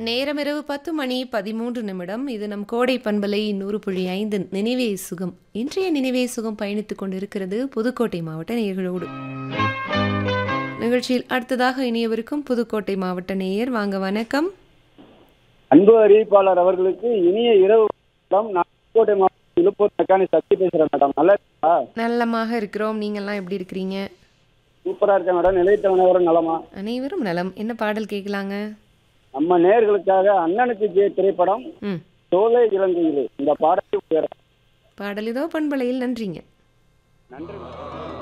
நேரம் இரவு பத்து மணி பதிமூன்று நிமிடம் இது நம் கோடை பண்பலை நூறு புள்ளி ஐந்து நினைவே சுகம் இன்றைய நினைவே சுகம் பயணித்துக் கொண்டிருக்கிறது புதுக்கோட்டை மாவட்ட நேயர்களோடு நிகழ்ச்சியில் அடுத்ததாக இனியவருக்கும் புதுக்கோட்டை மாவட்ட நேயர் வாங்க வணக்கம் அன்பு அறிவிப்பாளர் அவர்களுக்கு இனிய இரவு வணக்கம். நான் புதுக்கோட்டை மாவட்டம் இழுப்பூர் மெக்கானிக் சக்தி பேசுறேன் மேடம் நல்லா இருக்கா நல்லமாக இருக்கிறோம் நீங்கள்லாம் எப்படி இருக்கிறீங்க சூப்பரா இருக்கேன் மேடம் நிலைத்தவனவரும் நலமா அனைவரும் நலம் என்ன பாடல் கேட்கலாங்க நம்ம நேர்களுக்காக அண்ணனுக்கு ஜெய திரைப்படம் ம் சோலை இலங்கையில் இந்த பாடலை உயர பாடல் இதோ பண்பலையில் நன்றிங்க நன்றி மேடம்.